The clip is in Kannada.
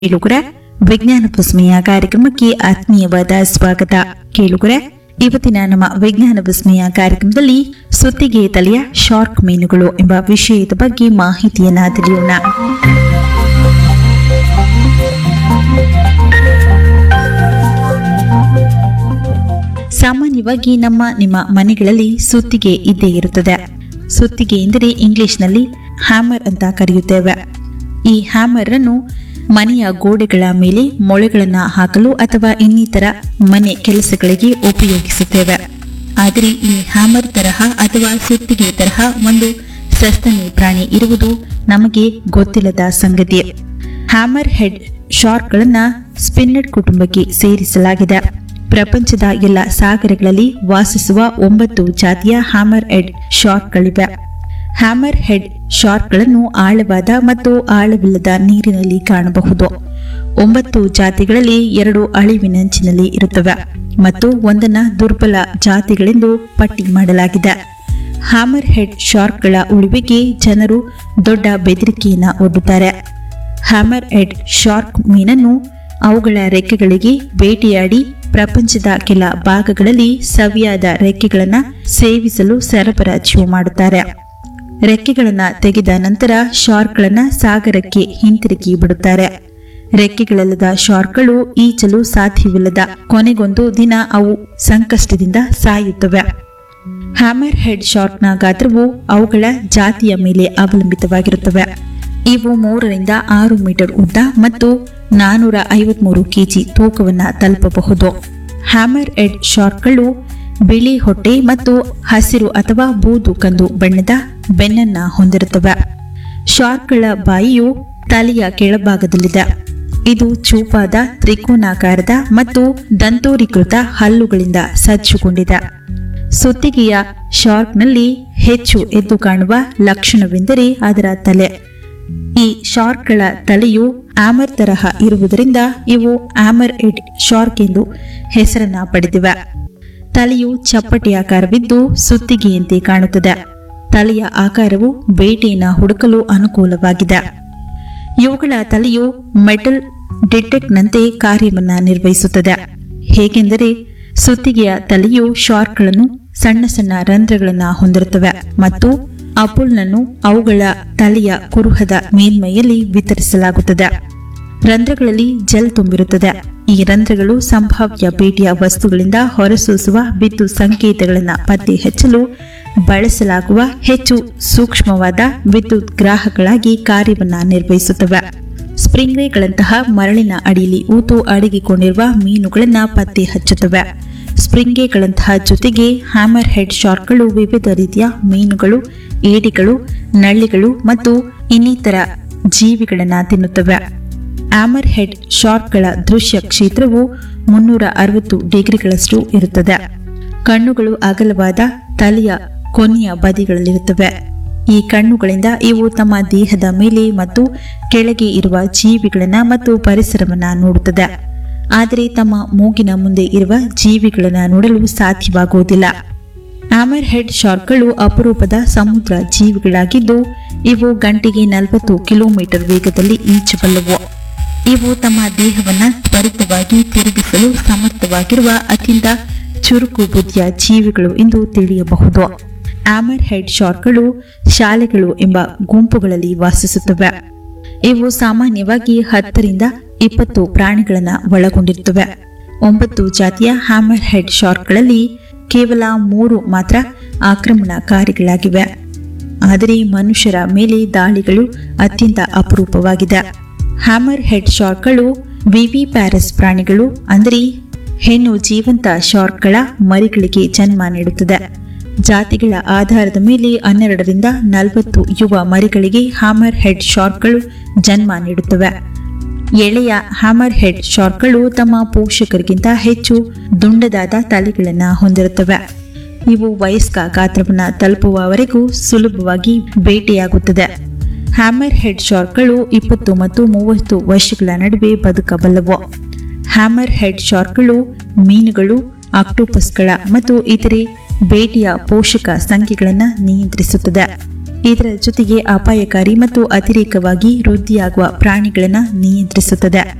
ಕೇಳುಗರೆ ವಿಜ್ಞಾನ ವಿಸ್ಮಯ ಕಾರ್ಯಕ್ರಮಕ್ಕೆ ಆತ್ಮೀಯವಾದ ಸ್ವಾಗತ ಕೇಳುಗರೆ ಇವತ್ತಿನ ನಮ್ಮ ವಿಜ್ಞಾನ ವಿಸ್ಮಯ ಕಾರ್ಯಕ್ರಮದಲ್ಲಿ ಸುತ್ತಿಗೆ ತಲೆಯ ಶಾರ್ಕ್ ಮೀನುಗಳು ಎಂಬ ವಿಷಯದ ಬಗ್ಗೆ ಮಾಹಿತಿಯನ್ನ ತಿಳಿಯೋಣ ಸಾಮಾನ್ಯವಾಗಿ ನಮ್ಮ ನಿಮ್ಮ ಮನೆಗಳಲ್ಲಿ ಸುತ್ತಿಗೆ ಇದ್ದೇ ಇರುತ್ತದೆ ಸುತ್ತಿಗೆ ಎಂದರೆ ಇಂಗ್ಲಿಷ್ನಲ್ಲಿ ಹ್ಯಾಮರ್ ಅಂತ ಕರೆಯುತ್ತೇವೆ ಈ ಹ್ಯಾಮರ್ ಅನ್ನು ಮನೆಯ ಗೋಡೆಗಳ ಮೇಲೆ ಮೊಳೆಗಳನ್ನ ಹಾಕಲು ಅಥವಾ ಇನ್ನಿತರ ಮನೆ ಕೆಲಸಗಳಿಗೆ ಉಪಯೋಗಿಸುತ್ತೇವೆ ಆದರೆ ಈ ಹ್ಯಾಮರ್ ತರಹ ಅಥವಾ ಸುತ್ತಿಗೆ ತರಹ ಒಂದು ಸಸ್ತನಿ ಪ್ರಾಣಿ ಇರುವುದು ನಮಗೆ ಗೊತ್ತಿಲ್ಲದ ಸಂಗತಿ ಹ್ಯಾಮರ್ ಹೆಡ್ ಶಾರ್ಕ್ಗಳನ್ನ ಸ್ಪಿನ್ನಡ್ ಕುಟುಂಬಕ್ಕೆ ಸೇರಿಸಲಾಗಿದೆ ಪ್ರಪಂಚದ ಎಲ್ಲ ಸಾಗರಗಳಲ್ಲಿ ವಾಸಿಸುವ ಒಂಬತ್ತು ಜಾತಿಯ ಹ್ಯಾಮರ್ ಹೆಡ್ ಶಾರ್ಕ್ಗಳಿವೆ ಹ್ಯಾಮರ್ ಹೆಡ್ ಶಾರ್ಕ್ಗಳನ್ನು ಆಳವಾದ ಮತ್ತು ಆಳವಿಲ್ಲದ ನೀರಿನಲ್ಲಿ ಕಾಣಬಹುದು ಒಂಬತ್ತು ಜಾತಿಗಳಲ್ಲಿ ಎರಡು ಅಳಿವಿನಂಚಿನಲ್ಲಿ ಇರುತ್ತವೆ ಮತ್ತು ಒಂದನ್ನ ದುರ್ಬಲ ಜಾತಿಗಳೆಂದು ಪಟ್ಟಿ ಮಾಡಲಾಗಿದೆ ಹ್ಯಾಮರ್ ಹೆಡ್ ಶಾರ್ಕ್ಗಳ ಉಳಿವಿಗೆ ಜನರು ದೊಡ್ಡ ಬೆದರಿಕೆಯನ್ನ ಒಡ್ಡುತ್ತಾರೆ ಹ್ಯಾಮರ್ ಹೆಡ್ ಶಾರ್ಕ್ ಮೀನನ್ನು ಅವುಗಳ ರೆಕ್ಕೆಗಳಿಗೆ ಬೇಟೆಯಾಡಿ ಪ್ರಪಂಚದ ಕೆಲ ಭಾಗಗಳಲ್ಲಿ ಸವಿಯಾದ ರೆಕ್ಕೆಗಳನ್ನ ಸೇವಿಸಲು ಸರಬರಾಜು ಮಾಡುತ್ತಾರೆ ರೆಕ್ಕೆಗಳನ್ನ ತೆಗೆದ ನಂತರ ಶಾರ್ಕ್ಗಳನ್ನ ಸಾಗರಕ್ಕೆ ಹಿಂತಿರುಗಿ ಬಿಡುತ್ತಾರೆ ರೆಕ್ಕೆಗಳಿಲ್ಲದ ಶಾರ್ಕ್ಗಳು ಈಜಲು ಸಾಧ್ಯವಿಲ್ಲದ ಕೊನೆಗೊಂದು ದಿನ ಅವು ಸಂಕಷ್ಟದಿಂದ ಸಾಯುತ್ತವೆ ಹ್ಯಾಮರ್ ಹೆಡ್ ಶಾರ್ಕ್ನ ಗಾತ್ರವು ಅವುಗಳ ಜಾತಿಯ ಮೇಲೆ ಅವಲಂಬಿತವಾಗಿರುತ್ತವೆ ಇವು ಮೂರರಿಂದ ಆರು ಮೀಟರ್ ಉದ್ದ ಮತ್ತು ನಾನೂರ ಐವತ್ಮೂರು ಕೆಜಿ ತೂಕವನ್ನ ತಲುಪಬಹುದು ಹ್ಯಾಮರ್ ಹೆಡ್ ಶಾರ್ಕ್ಗಳು ಬಿಳಿ ಹೊಟ್ಟೆ ಮತ್ತು ಹಸಿರು ಅಥವಾ ಬೂದು ಕಂದು ಬಣ್ಣದ ಬೆನ್ನನ್ನ ಹೊಂದಿರುತ್ತವೆ ಶಾರ್ಕ್ಗಳ ಬಾಯಿಯು ತಲೆಯ ಕೆಳಭಾಗದಲ್ಲಿದೆ ಇದು ಚೂಪಾದ ತ್ರಿಕೋನಾಕಾರದ ಮತ್ತು ದಂತೋರೀಕೃತ ಹಲ್ಲುಗಳಿಂದ ಸಜ್ಜುಗೊಂಡಿದೆ ಸುತ್ತಿಗೆಯ ಶಾರ್ಕ್ನಲ್ಲಿ ಹೆಚ್ಚು ಎದ್ದು ಕಾಣುವ ಲಕ್ಷಣವೆಂದರೆ ಅದರ ತಲೆ ಈ ಶಾರ್ಕ್ಗಳ ತಲೆಯು ಆಮರ್ ತರಹ ಇರುವುದರಿಂದ ಇವು ಆಮರ್ ಎಡ್ ಶಾರ್ಕ್ ಎಂದು ಹೆಸರನ್ನ ಪಡೆದಿವೆ ತಲೆಯು ಚಪ್ಪಟೆಯಾಕಾರವಿದ್ದು ಸುತ್ತಿಗೆಯಂತೆ ಕಾಣುತ್ತದೆ ತಲೆಯ ಆಕಾರವು ಬೇಟೆಯನ್ನು ಹುಡುಕಲು ಅನುಕೂಲವಾಗಿದೆ ಇವುಗಳ ತಲೆಯು ಮೆಟಲ್ ಡಿಟೆಕ್ಟ್ನಂತೆ ಕಾರ್ಯವನ್ನ ನಿರ್ವಹಿಸುತ್ತದೆ ಹೇಗೆಂದರೆ ಸುತ್ತಿಗೆಯ ತಲೆಯು ಶಾರ್ಕ್ಗಳನ್ನು ಸಣ್ಣ ಸಣ್ಣ ರಂಧ್ರಗಳನ್ನು ಹೊಂದಿರುತ್ತವೆ ಮತ್ತು ಅಪುಲ್ನನ್ನು ಅವುಗಳ ತಲೆಯ ಕುರುಹದ ಮೇಲ್ಮೈಯಲ್ಲಿ ವಿತರಿಸಲಾಗುತ್ತದೆ ರಂಧ್ರಗಳಲ್ಲಿ ಜೆಲ್ ತುಂಬಿರುತ್ತದೆ ಈ ರಂಧ್ರಗಳು ಸಂಭಾವ್ಯ ಬೇಟೆಯ ವಸ್ತುಗಳಿಂದ ಹೊರಸೂಸುವ ಬಿದ್ದು ಸಂಕೇತಗಳನ್ನು ಪತ್ತೆ ಹಚ್ಚಲು ಬಳಸಲಾಗುವ ಹೆಚ್ಚು ಸೂಕ್ಷ್ಮವಾದ ವಿದ್ಯುತ್ ಗ್ರಾಹಕಗಳಾಗಿ ಕಾರ್ಯವನ್ನ ನಿರ್ವಹಿಸುತ್ತವೆ ಸ್ಪ್ರಿಂಗ್ರೇಗಳಂತಹ ಮರಳಿನ ಅಡಿಯಲ್ಲಿ ಊತು ಅಡಗಿಕೊಂಡಿರುವ ಮೀನುಗಳನ್ನು ಪತ್ತೆ ಹಚ್ಚುತ್ತವೆ ಸ್ಪ್ರಿಂಗೇಗಳಂತಹ ಜೊತೆಗೆ ಹ್ಯಾಮರ್ ಹೆಡ್ ಶಾರ್ಕ್ಗಳು ವಿವಿಧ ರೀತಿಯ ಮೀನುಗಳು ಏಡಿಗಳು ನಳ್ಳಿಗಳು ಮತ್ತು ಇನ್ನಿತರ ಜೀವಿಗಳನ್ನ ತಿನ್ನುತ್ತವೆ ಆಮರ್ ಹೆಡ್ ಶಾರ್ಕ್ಗಳ ದೃಶ್ಯ ಕ್ಷೇತ್ರವು ಮುನ್ನೂರ ಅರವತ್ತು ಡಿಗ್ರಿಗಳಷ್ಟು ಇರುತ್ತದೆ ಕಣ್ಣುಗಳು ಅಗಲವಾದ ತಲೆಯ ಕೊನೆಯ ಬದಿಗಳಲ್ಲಿರುತ್ತವೆ ಈ ಕಣ್ಣುಗಳಿಂದ ಇವು ತಮ್ಮ ದೇಹದ ಮೇಲೆ ಮತ್ತು ಕೆಳಗೆ ಇರುವ ಜೀವಿಗಳನ್ನ ಮತ್ತು ಪರಿಸರವನ್ನ ನೋಡುತ್ತದೆ ಆದರೆ ತಮ್ಮ ಮೂಗಿನ ಮುಂದೆ ಇರುವ ಜೀವಿಗಳನ್ನ ನೋಡಲು ಸಾಧ್ಯವಾಗುವುದಿಲ್ಲ ಆಮರ್ ಹೆಡ್ ಶಾರ್ಕ್ಗಳು ಅಪರೂಪದ ಸಮುದ್ರ ಜೀವಿಗಳಾಗಿದ್ದು ಇವು ಗಂಟೆಗೆ ನಲವತ್ತು ಕಿಲೋಮೀಟರ್ ವೇಗದಲ್ಲಿ ಈಜಬಲ್ಲವು ಇವು ತಮ್ಮ ದೇಹವನ್ನು ತ್ವರಿತವಾಗಿ ತಿರುಗಿಸಲು ಸಮರ್ಥವಾಗಿರುವ ಅತ್ಯಂತ ಚುರುಕು ಬುದ್ಧಿಯ ಜೀವಿಗಳು ಎಂದು ತಿಳಿಯಬಹುದು ಆಮರ್ ಹೆಡ್ ಶಾರ್ಕ್ಗಳು ಶಾಲೆಗಳು ಎಂಬ ಗುಂಪುಗಳಲ್ಲಿ ವಾಸಿಸುತ್ತವೆ ಇವು ಸಾಮಾನ್ಯವಾಗಿ ಹತ್ತರಿಂದ ಇಪ್ಪತ್ತು ಪ್ರಾಣಿಗಳನ್ನು ಒಳಗೊಂಡಿರುತ್ತವೆ ಒಂಬತ್ತು ಜಾತಿಯ ಹ್ಯಾಮರ್ ಹೆಡ್ ಶಾರ್ಕ್ಗಳಲ್ಲಿ ಕೇವಲ ಮೂರು ಮಾತ್ರ ಆಕ್ರಮಣಕಾರಿಗಳಾಗಿವೆ ಆದರೆ ಮನುಷ್ಯರ ಮೇಲೆ ದಾಳಿಗಳು ಅತ್ಯಂತ ಅಪರೂಪವಾಗಿದೆ ಹ್ಯಾಮರ್ ಹೆಡ್ ಶಾರ್ಕ್ಗಳು ವಿವಿ ಪ್ಯಾರಸ್ ಪ್ರಾಣಿಗಳು ಅಂದರೆ ಹೆಣ್ಣು ಜೀವಂತ ಶಾರ್ಕ್ಗಳ ಮರಿಗಳಿಗೆ ಜನ್ಮ ನೀಡುತ್ತದೆ ಜಾತಿಗಳ ಆಧಾರದ ಮೇಲೆ ಹನ್ನೆರಡರಿಂದ ನಲವತ್ತು ಯುವ ಮರಿಗಳಿಗೆ ಹ್ಯಾಮರ್ ಹೆಡ್ ಶಾರ್ಕ್ಗಳು ಜನ್ಮ ನೀಡುತ್ತವೆ ಎಳೆಯ ಹ್ಯಾಮರ್ ಹೆಡ್ ಶಾರ್ಕ್ಗಳು ತಮ್ಮ ಪೋಷಕರಿಗಿಂತ ಹೆಚ್ಚು ದುಂಡದಾದ ತಲೆಗಳನ್ನು ಹೊಂದಿರುತ್ತವೆ ಇವು ವಯಸ್ಕ ಗಾತ್ರವನ್ನು ತಲುಪುವವರೆಗೂ ಸುಲಭವಾಗಿ ಬೇಟೆಯಾಗುತ್ತದೆ ಹ್ಯಾಮರ್ ಹೆಡ್ ಶಾರ್ಕ್ಗಳು ಇಪ್ಪತ್ತು ಮತ್ತು ಮೂವತ್ತು ವರ್ಷಗಳ ನಡುವೆ ಬದುಕಬಲ್ಲವು ಹ್ಯಾಮರ್ ಹೆಡ್ ಶಾರ್ಕ್ಗಳು ಮೀನುಗಳು ಆಕ್ಟೋಪಸ್ಗಳ ಮತ್ತು ಇತರೆ ಬೇಟೆಯ ಪೋಷಕ ಸಂಖ್ಯೆಗಳನ್ನು ನಿಯಂತ್ರಿಸುತ್ತದೆ ಇದರ ಜೊತೆಗೆ ಅಪಾಯಕಾರಿ ಮತ್ತು ಅತಿರೇಕವಾಗಿ ವೃದ್ಧಿಯಾಗುವ ಪ್ರಾಣಿಗಳನ್ನು ನಿಯಂತ್ರಿಸುತ್ತದೆ